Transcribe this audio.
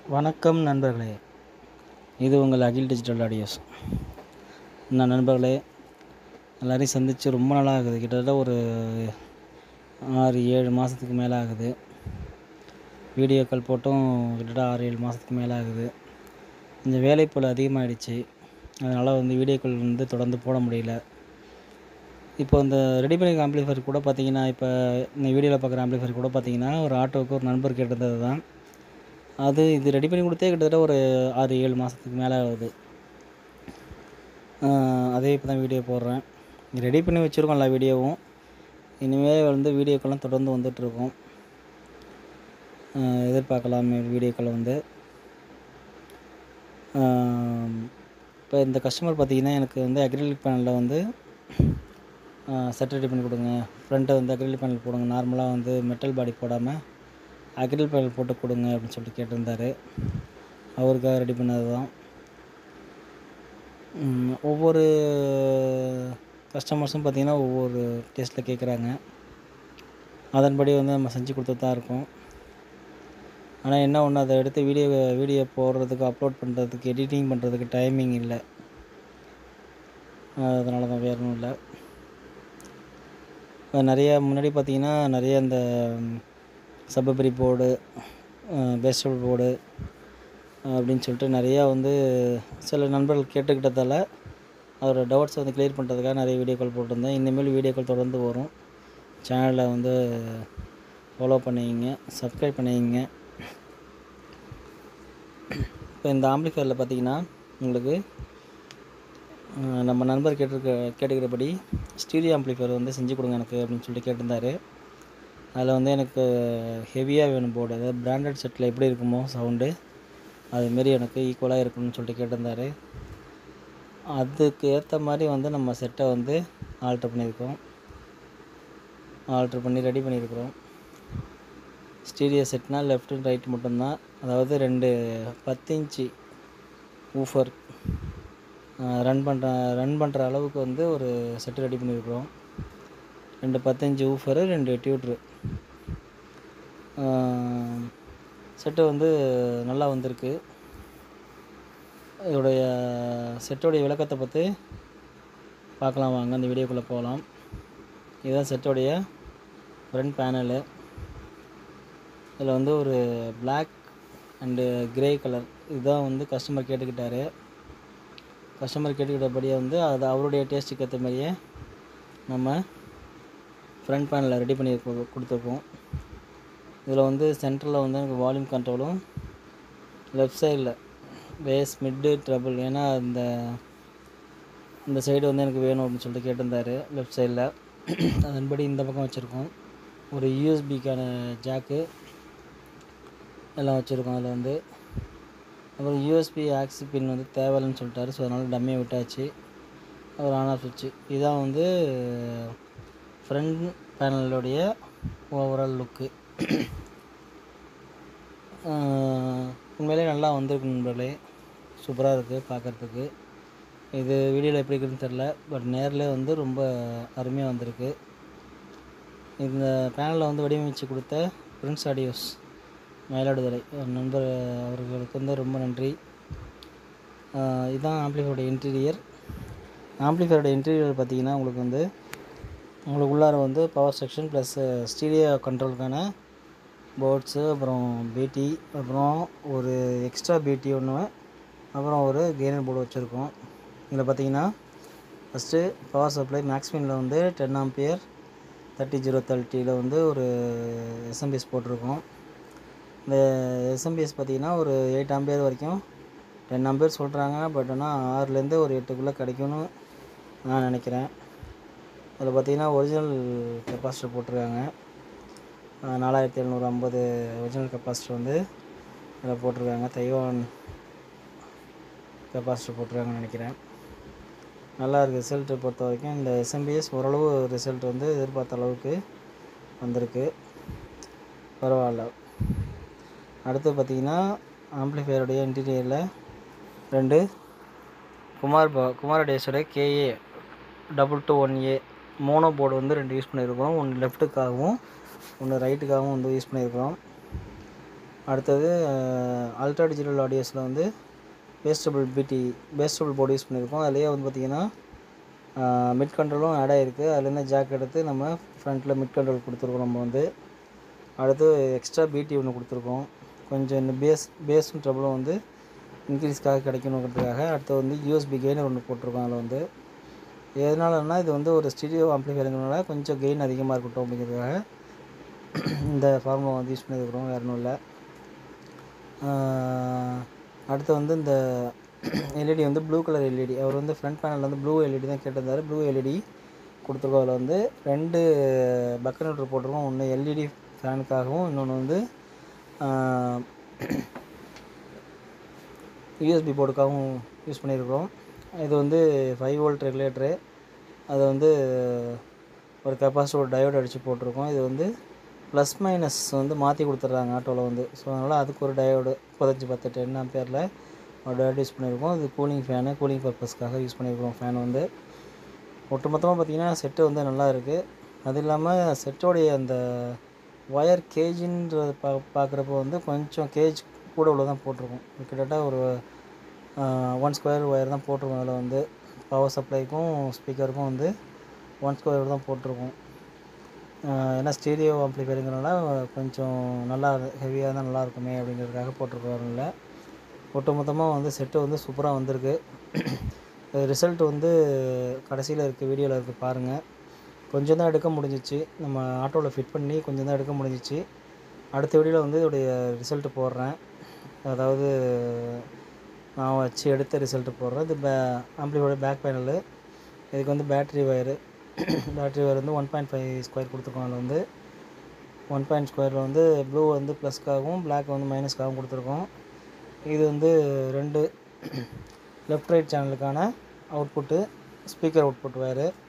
வணக்கம் நண்பர்களே இது உங்கள் அகில் டிஜிட்டல் ஆடியோஸ் நான் நண்பர்களே எல்லாரையும் சந்தித்து ரொம்ப நாளாக ஆகுது கிட்டத்தட்ட ஒரு ஆறு ஏழு மாதத்துக்கு மேலே ஆகுது வீடியோக்கள் போட்டும் கிட்டத்தட்ட ஆறு ஏழு மாதத்துக்கு மேலே ஆகுது கொஞ்சம் வேலைப்பளு அதிகமாகிடுச்சு அதனால் வந்து வீடியோக்கள் வந்து தொடர்ந்து போட முடியல இப்போ இந்த ரெடி பண்ணி ஆம்பிளிஃபையர் கூட பார்த்தீங்கன்னா இப்போ இந்த வீடியோவில் பார்க்குற ஆம்பிளிஃபையர் கூட பார்த்தீங்கன்னா ஒரு ஆட்டோவுக்கு ஒரு நண்பர் கேட்டிருந்தது தான் அது இது ரெடி பண்ணி கொடுத்தே கிட்டத்தட்ட ஒரு ஆறு ஏழு மாதத்துக்கு மேலே ஆகுது ஆஹ் அதே இப்போ தான் வீடியோ போடுறேன் ரெடி பண்ணி வச்சுருக்கோம் எல்லா வீடியோவும் இனிமேல் வந்து வீடியோக்கெல்லாம் தொடர்ந்து வந்துட்டுருக்கோம் எதிர்பார்க்கலாம் வீடியோக்களை வந்து இப்போ இந்த கஸ்டமர் பார்த்தீங்கன்னா எனக்கு வந்து அக்ரிலிக் பேனலில் வந்து செட் ரெடி பண்ணி கொடுங்க ஃப்ரண்ட்டை வந்து அக்ரிலிக் பேனல் போடுங்க நார்மலாக வந்து மெட்டல் பாடி போடாமல் அக்ரில் பேனல் போட்டு கொடுங்க அப்படின்னு சொல்லிட்டு கேட்டிருந்தாரு அவருக்காக ரெடி பண்ணது தான் ம், ஒவ்வொரு கஸ்டமர்ஸும் பார்த்திங்கன்னா ஒவ்வொரு டேஸ்ட்டில் கேட்குறாங்க அதன்படி வந்து நம்ம செஞ்சு கொடுத்துட்டு தான் இருக்கோம் ஆனால் என்ன ஒன்று அதை எடுத்து வீடியோ வீடியோ போடுறதுக்கு அப்லோட் பண்ணுறதுக்கு எடிட்டிங் பண்ணுறதுக்கு டைமிங் இல்லை அதனால தான் வேறு ஒன்றும் இல்லை இப்போ நிறைய முன்னாடி பார்த்தீங்கன்னா நிறைய இந்த சப்பபரி போர்டு பேஸ்டபிள் போர்டு அப்படின்னு சொல்லிட்டு நிறையா வந்து சில நண்பர்கள் கேட்டுக்கிட்டதால அவரோட டவுட்ஸை வந்து கிளியர் பண்ணுறதுக்காக நிறைய வீடியோக்கள் போட்டிருந்தேன் இனிமேல் வீடியோக்கள் தொடர்ந்து வரும் சேனலை வந்து ஃபாலோ பண்ணிக்கிங்க சப்ஸ்கிரைப் பண்ணிக்கிங்க இப்போ இந்த ஆம்பிளிஃபயரில் பார்த்தீங்கன்னா உங்களுக்கு அஹ், நம்ம நண்பர் கேட்டிருக்க கேட்டுக்கிறபடி ஸ்டீரியோ ஆம்பிளிஃபயர் வந்து செஞ்சு கொடுங்க எனக்கு அப்படின்னு சொல்லிட்டு கேட்டிருந்தாரு அதில் வந்து எனக்கு ஹெவியாக வேணும் போர்டு அதாவது பிராண்டட் செட்டில் எப்படி இருக்குமோ சவுண்டு அதுமாரி எனக்கு ஈக்குவலாக இருக்கணும்னு சொல்லிட்டு கேட்டிருந்தாரு அதுக்கு ஏற்ற மாதிரி வந்து நம்ம செட்டை வந்து ஆல்ட்ரு பண்ணியிருக்கோம் ஆல்ட்ரு பண்ணி ரெடி பண்ணியிருக்கிறோம் ஸ்டீரியோ செட்னா லெஃப்ட் அண்ட் ரைட் மட்டும்தான் அதாவது ரெண்டு பத்து இன்ச்சு ஊஃபர் ரன் பண்ணுற ரன் பண்ணுற அளவுக்கு வந்து ஒரு செட்டு ரெடி பண்ணியிருக்கிறோம் ரெண்டு பத்தஞ்சு ஊஃபரு ரெண்டு டியூட்ரு செட்டு வந்து நல்லா வந்திருக்கு இதோடைய செட்டோடைய விளக்கத்தை பற்றி பார்க்கலாம் வாங்க அந்த வீடியோக்குள்ளே போகலாம் இதுதான் செட்டோடைய ஃப்ரண்ட் பேனலு இதில் வந்து ஒரு Black அண்டு கிரே கலர் இதுதான் வந்து கஸ்டமர் கேட்டுக்கிட்டாரு கஸ்டமர் கேட்டுக்கிட்டபடியே வந்து அது அவருடைய டேஸ்ட்டுக்கு ஏற்ற மாதிரியே நம்ம ஃப்ரண்ட் பேனலில் ரெடி பண்ணி கொடு- கொடுத்துருக்கோம் இதில் வந்து சென்டரில் வந்து எனக்கு வால்யூம் கண்ட்ரோலும் லெஃப்ட் சைடில் பேஸ் மிட்டு ட்ரபிள் ஏன்னா இந்த இந்த சைடு வந்து எனக்கு வேணும் அப்படின்னு சொல்லிட்டு கேட்டிருந்தாரு லெஃப்ட் சைடில் அதன்படி இந்த பக்கம் வச்சுருக்கோம் ஒரு யூஎஸ்பிக்கான ஜாக்கு எல்லாம் வச்சுருக்கோம் அதில் வந்து அப்புறம் யூஎஸ்பி ஆக்சி பின் வந்து தேவையில்லைன்னு சொல்லிட்டாரு ஸோ அதனால் டம்மியை விட்டாச்சு ஒரு ஆன் ஆஃப் சுவிட்சு இதுதான் வந்து ஃப்ரண்ட் பேனலுடைய ஓவரால் லுக்கு உண்மையிலே நல்லா வந்திருக்கு நண்பர்களே சூப்பராக இருக்குது பார்க்குறதுக்கு இது வீடியோவில் எப்படி இருக்குன்னு தெரில பட் நேரில் வந்து ரொம்ப அருமையாக வந்திருக்கு இந்த பேனலில் வந்து வடிவமைச்சு கொடுத்த பிரின்ஸ் ஆடியோஸ் மயிலாடுதுறை ஒரு நண்பர் அவர்களுக்கு வந்து ரொம்ப நன்றி ஆஹ் இதுதான் ஆம்ப்ளிஃபையோட இன்டீரியர் ஆம்ப்ளிஃபையோட இன்டீரியர் பார்த்தீங்கன்னா உங்களுக்கு வந்து உங்களுக்கு உள்ளார வந்து பவர் செக்ஷன் ப்ளஸ் ஸ்டீரியோ கண்ட்ரோலுக்கான போர்ட்ஸு அப்புறம் பிடி அப்புறம் ஒரு எக்ஸ்ட்ரா பிடி ஒன்று அப்புறம் ஒரு கெய்னர் போர்டு வச்சுருக்கோம் இதில் பார்த்தீங்கன்னா ஃபஸ்ட்டு பவர் சப்ளை மேக்ஸ்மினில் வந்து டென் ஆம்பியர் தேர்ட்டி ஜீரோ தேர்ட்டியில் வந்து ஒரு எஸ்எம்பிஎஸ் போட்டிருக்கோம் இந்த எஸ்எம்பிஎஸ் பார்த்தீங்கன்னா ஒரு எயிட் ஆம்பியர் வரைக்கும் டென் ஆம்பியர் சொல்கிறாங்க பட் ஆனால் ஆறுலேருந்து ஒரு எட்டுக்குள்ளே கிடைக்கும்னு நான் நினைக்கிறேன் அதில் பார்த்தீங்கன்னா ஒரிஜினல் கெப்பாசிட்டர் போட்டிருக்காங்க அஹ் நாலாயிரத்தி எழுநூறு ஐம்பது ஒரிஜினல் கெப்பாசிட்டர் வந்து இதில் போட்டிருக்காங்க தைவான் கெப்பாசிட்டர் போட்டிருக்காங்கன்னு நினைக்கிறேன் நல்லா இருக்குது ரிசல்ட்டை பொறுத்த வரைக்கும் இந்த எஸ்எம்பிஎஸ் ஓரளவு ரிசல்ட் வந்து எதிர்பார்த்த அளவுக்கு வந்திருக்கு பரவாயில்ல அடுத்து பார்த்தீங்கன்னா ஆம்ப்ளிஃபையருடைய இன்டீரியரில் ரெண்டு குமார் பா குமார் டேஸோட KA double two one A mono board வந்து ரெண்டு யூஸ் பண்ணியிருக்கோம் ஒன்று லெஃப்ட்டுக்காகவும் ஒன்று ரைட்டுக்காகவும் வந்து யூஸ் பண்ணியிருக்கிறோம் அடுத்தது அல்ட்ரா டிஜிட்டல் ஆடியோஸில் வந்து பேஸ்டபிள் பிடி பேஸ்டபிள் போர்டு யூஸ் பண்ணியிருக்கோம் அதுலேயே வந்து பார்த்திங்கன்னா மிட் கண்ட்ரோலும் ஆட் ஆகிருக்கு அதுலேருந்து ஜாக் எடுத்து நம்ம ஃப்ரண்ட்டில் மிட் கண்ட்ரோல் கொடுத்துருக்கோம் நம்ம வந்து அடுத்து எக்ஸ்ட்ரா பிடி ஒன்று கொடுத்துருக்கோம் கொஞ்சம் இந்த பேஸ் பேஸும் ட்ரபிளும் வந்து இன்க்ரீஸ்க்காக கிடைக்கணுங்கிறதுக்காக அடுத்து வந்து யூஎஸ்பி கெய்னர் ஒன்று போட்டிருக்கோம் அதில் வந்து எதனாலன்னா இது வந்து ஒரு ஸ்டீரியோ ஆம்ப்ளிஃபையருங்கிறனால கொஞ்சம் கெயின் அதிகமாக இருக்கட்டும் அப்படிங்கிறதுக்காக இந்த ஃபார்முலா வந்து யூஸ் பண்ணியிருக்கிறோம் வேறு ஒன்றும் இல்லை அடுத்து வந்து இந்த எல்இடி வந்து ப்ளூ கலர் எல்இடி அவர் வந்து ஃப்ரண்ட் பேனலில் வந்து ப்ளூ எல்இடி தான் கேட்டிருந்தாரு ப்ளூ எல்இடி கொடுத்துருக்கோம் அதில் வந்து ரெண்டு பக்கனேட்டர் போட்டிருக்கோம் ஒன்று எல்இடி ஃபேனுக்காகவும் இன்னொன்று வந்து யூஎஸ்பி போர்டுக்காகவும் யூஸ் பண்ணியிருக்கிறோம் இது வந்து ஃபைவ் வோல்ட் ரெகுலேட்டரு அதை வந்து ஒரு கெப்பாசிட்டி ஒரு டயோடு அடித்து போட்டிருக்கோம் இது வந்து ப்ளஸ் மைனஸ் வந்து மாற்றி கொடுத்துட்றாங்க ஆட்டோவில் வந்து ஸோ அதனால் அதுக்கு ஒரு டயோடு முப்பத்தஞ்சு பத்து டென் ஆம்பியரில் ஒரு டயோடு யூஸ் பண்ணியிருக்கோம் இது கூலிங் ஃபேனு கூலிங் பர்பஸ்க்காக யூஸ் பண்ணியிருக்கிறோம் ஃபேன் வந்து ஒட்டுமொத்தமாக பார்த்திங்கன்னா செட்டு வந்து நல்லா இருக்குது அது இல்லாமல் செட்டோடைய அந்த ஒயர் கேஜின்றத பா பார்க்குறப்போ வந்து கொஞ்சம் கேஜ் கூட உள்ள தான் போட்டிருக்கோம் கிட்டத்தட்ட ஒரு ஒன் ஸ்கொயர் ஒயர் தான் போட்டிருக்கோம் அதில் வந்து பவர் சப்ளைக்கும் ஸ்பீக்கருக்கும் வந்து ஒன் ஸ்கொயர் தான் போட்டிருக்கோம் ஏன்னா ஸ்டீரியோ ஆம்ப்ளிஃபையருங்கிறனால கொஞ்சம் நல்லா ஹெவியாக தான் நல்லா இருக்குமே அப்படிங்கிறதுக்காக போட்டிருக்காருங்கள ஒட்டுமொத்தமாக வந்து செட்டு வந்து சூப்பராக வந்திருக்கு ரிசல்ட் வந்து கடைசியில் இருக்குது வீடியோவில் இருக்குது பாருங்கள் கொஞ்சம் தான் எடுக்க முடிஞ்சிச்சு நம்ம ஆட்டோவில் ஃபிட் பண்ணி கொஞ்சம் தான் எடுக்க முடிஞ்சிச்சு அடுத்த வீடியோவில் வந்து இதோடைய ரிசல்ட்டு போடுறேன் அதாவது நான் வச்சு எடுத்த ரிசல்ட்டு போடுறேன் இது பே ஆம்பிளியோட பேக் பேனலு இதுக்கு வந்து பேட்ரி ஒயரு பேட்ரி ஒயர் வந்து ஒன் பாயிண்ட் ஃபைவ் ஸ்கொயர் கொடுத்துருக்கோம் அதில் வந்து ஒன் பாயிண்ட் ஸ்கொயரில் வந்து ப்ளூ வந்து ப்ளஸ்க்காகவும் பிளாக் வந்து மைனஸ்க்காகவும் கொடுத்துருக்கோம் இது வந்து ரெண்டு லெஃப்ட் ரைட் சேனலுக்கான அவுட்புட்டு ஸ்பீக்கர் அவுட்புட் ஒயரு